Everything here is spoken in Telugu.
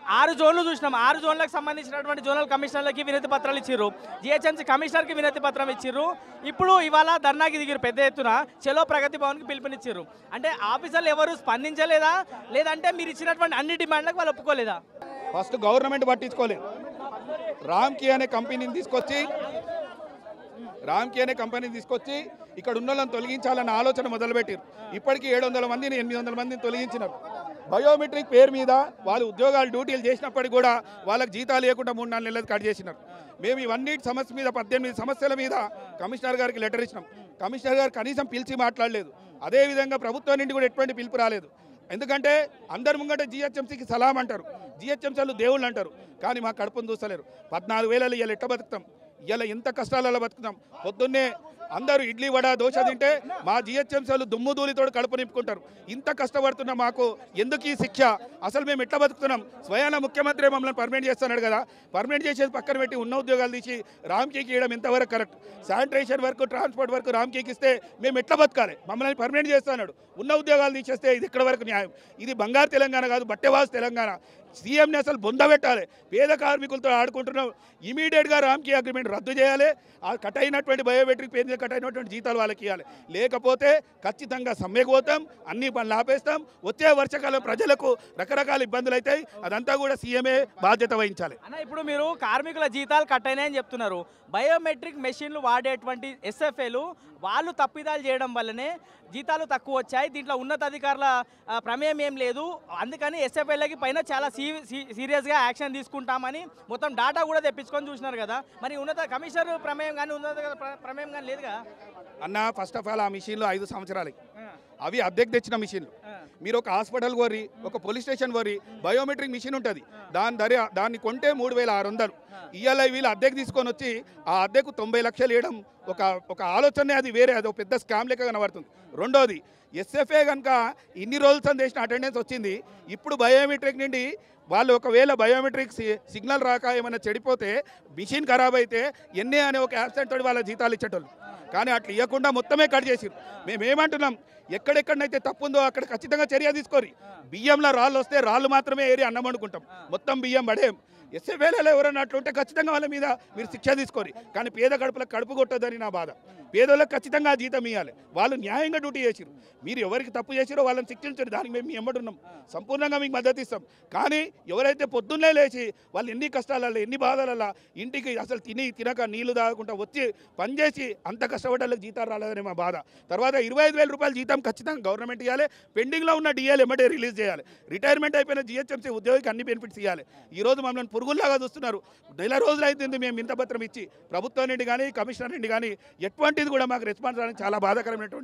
ఆరు జోన్లు చూసినాం ఆరు జోన్లకు సంబంధించినటువంటి జోనల్ కమిషనర్లకి వినతి పత్రాలు ఇచ్చిర్రు జిహెచ్ఎంసీ కమిషనర్కి వినతి పత్రం ఇచ్చిర్రు ఇప్పుడు ఇవాళ ధర్నాకి దిగిరు పెద్ద ఎత్తున చెలో ప్రగతి భవన్కి పిలుపునిచ్చిర్రు అంటే ఆఫీసర్లు ఎవరు స్పందించలేదా లేదంటే మీరు ఇచ్చినటువంటి అన్ని డిమాండ్లకు వాళ్ళు ఒప్పుకోలేదా ఫస్ట్ గవర్నమెంట్ పట్టించుకోలేదు రామ్కి అనే కంపెనీని తీసుకొచ్చి రామ్కి అనే కంపెనీని తీసుకొచ్చి ఇక్కడ ఉన్న వాళ్ళని తొలగించాలన్న ఆలోచన మొదలుపెట్టారు ఇప్పటికీ ఏడు వందల మందిని ఎనిమిది వందల మందిని తొలగించినారు బయోమెట్రిక్ పేరు మీద వాళ్ళు ఉద్యోగాలు డ్యూటీలు చేసినప్పటికీ కూడా వాళ్ళకి జీతాలు లేకుండా మూడు నాలుగు నెలలు కట్ చేసినారు మేము ఇవన్నీ సమస్య మీద పద్దెనిమిది సమస్యల మీద కమిషనర్ గారికి లెటర్ ఇచ్చినాం కమిషనర్ గారు కనీసం పిలిచి మాట్లాడలేదు అదేవిధంగా ప్రభుత్వం నుండి కూడా ఎటువంటి పిలుపు రాలేదు ఎందుకంటే అందరి ముంగట జిహెచ్ఎంసీకి సలాం అంటారు జిహెచ్ఎంసీలు దేవుళ్ళు అంటారు కానీ మా కడుపును చూస్తలేరు పద్నాలుగు వేలలో ఇవాళ ఎట్ట బతుకుతాం ఇవాళ ఎంత కష్టాలలో బతుకుతాం పొద్దున్నే అందరూ ఇడ్లీ వడ దోశ తింటే మా జిహెచ్ఎంసీలు దుమ్ము ధూళితోడు కడుపు నింపుకుంటారు ఇంత కష్టపడుతున్న మాకు ఎందుకు ఈ శిక్ష అసలు మేము ఎట్లా బతుకుతున్నాం స్వయాన ముఖ్యమంత్రి మమ్మల్ని పర్మనెంట్ చేస్తున్నాడు కదా పర్మనెంట్ చేసేది పక్కన పెట్టి ఉన్న ఉద్యోగాలు తీసి రామ్కేకి ఇవ్వడం ఎంతవరకు correct sanitation work transport work రామ్కేకి ఇస్తే మేము ఎట్లా బతకాలి మమ్మల్ని పర్మనెంట్ చేస్తున్నాడు ఉన్న ఉద్యోగాలు తీసేస్తే ఇది ఎక్కడ వరకు న్యాయం ఇది బంగారు తెలంగాణ కాదు బట్టెవాసు తెలంగాణ సీఎంని అసలు బొంద పెట్టాలి పేద కార్మికులతో ఆడుకుంటున్నాం ఇమీడియట్గా రామ్కి అగ్రిమెంట్ రద్దు చేయాలి ఆ కట్ అయినటువంటి బయోమెట్రిక్ పేరు మీద కట్ అయినటువంటి జీతాలు వాళ్ళకి ఇవ్వాలి లేకపోతే ఖచ్చితంగా సమ్మెకు పోతాం అన్ని పనులు ఆపేస్తాం వచ్చే వర్షాకాలం ప్రజలకు రకరకాల ఇబ్బందులు అవుతాయి అదంతా కూడా సీఎంఏ బాధ్యత వహించాలి అన్న ఇప్పుడు మీరు కార్మికుల జీతాలు కట్ అయినాయని చెప్తున్నారు బయోమెట్రిక్ మెషిన్లు వాడేటువంటి ఎస్ఎఫ్ఏలు వాళ్ళు తప్పిదాలు చేయడం వల్లనే జీతాలు తక్కువ వచ్చాయి దీంట్లో ఉన్నతాధికారుల ఆ, ప్రమేయం ఏం లేదు అందుకని ఎస్ఎఫ్ఐలకి పైన చాలా సీ సీ- సీరియస్గా యాక్షన్ తీసుకుంటామని మొత్తం డాటా కూడా తెప్పించుకొని చూసినారు కదా మరి ఉన్నత కమిషనర్ ప్రమేయం కానీ ఉన్నత ప్ర- ప్రమేయం కానీ లేదుగా అన్న ఫస్ట్ ఆఫ్ ఆల్ ఆ మిషన్లు ఐదు సంవత్సరాలు అవి అద్దెకు తెచ్చిన మిషన్లు మీరు ఒక హాస్పిటల్ కోరి ఒక పోలీస్ స్టేషన్ కోరి బయోమెట్రిక్ మిషన్ ఉంటుంది దాని ధర దాన్ని కొంటే మూడు వేల ఆరు వందలు ఇవాళ వీళ్ళు అద్దెకు తీసుకొని వచ్చి ఆ అద్దెకు తొంభై లక్షలు వేయడం ఒక ఒక ఆలోచనే అది వేరే అది ఒక పెద్ద స్కామ్ లెక్క కనబడుతుంది రెండోది ఎస్ఎఫ్ఏ కనుక ఇన్ని రోజులు చేసిన అటెండెన్స్ వచ్చింది ఇప్పుడు బయోమెట్రిక్ నుండి వాళ్ళు ఒకవేళ బయోమెట్రిక్ సి- సిగ్నల్ రాక ఏమైనా చెడిపోతే మిషన్ ఖరాబ్ అయితే ఎన్ఏ అనే ఒక యాబ్సెంట్ తోటి వాళ్ళ జీతాలు ఇచ్చేటోళ్ళు కానీ అట్లా ఇవ్వకుండా మొత్తమే కట్ చేసిరు మేము ఏమంటున్నాం ఎక్కడెక్కడనైతే తప్పు ఉందో అక్కడ ఖచ్చితంగా చర్య తీసుకోరి బియ్యంలో రాళ్ళు వస్తే రాళ్ళు మాత్రమే ఏరి అన్నం వండుకుంటాం మొత్తం బియ్యం పడేం ఎస్ఎఫ్ఏలలో ఎవరైనా అట్లుంటే ఖచ్చితంగా వాళ్ళ మీద మీరు శిక్ష తీసుకోరి కానీ పేద కడుపులకు కడుపు కొట్టదని నా బాధ పేదోళ్ళకి ఖచ్చితంగా ఆ జీతం ఇవ్వాలి వాళ్ళు న్యాయంగా డ్యూటీ చేసిరు మీరు ఎవరికి తప్పు చేసిరో వాళ్ళని శిక్షించరు దానికి మేము మీ ఎమ్మడున్నాం సంపూర్ణంగా మీకు మద్దతు ఇస్తాం కానీ ఎవరైతే పొద్దున్నే లేచి వాళ్ళు ఎన్ని కష్టాలలో ఎన్ని బాధలలో ఇంటికి అసలు తిని తినక నీళ్లు తాగకుండా వచ్చి పనిచేసి అంత కష్టపడ్డలకు జీతాలు రాలేదని మా బాధ తర్వాత ఇరవై ఐదు వేల రూపాయల జీతం ఖచ్చితంగా గవర్నమెంట్ ఇవ్వాలి పెండింగ్లో ఉన్న డిఎల్ ఎమ్మటే రిలీజ్ చేయాలి రిటైర్మెంట్ అయిపోయిన జిహెచ్ఎంసీ ఉద్యోగికి అన్ని బెనిఫిట్స్ ఇవ్వాలి ఈ రోజు మమ్మల్ని పురుగుల్లాగా చూస్తున్నారు నెల రోజులు అవుతుంది మేము ఇంత పత్రం ఇచ్చి ప్రభుత్వం నుండి కానీ కమిషనర్ నుండి కానీ ఎటువంటిది కూడా మాకు రెస్పాన్స్ రావడానికి చాలా బాధాకరమైనటువంటి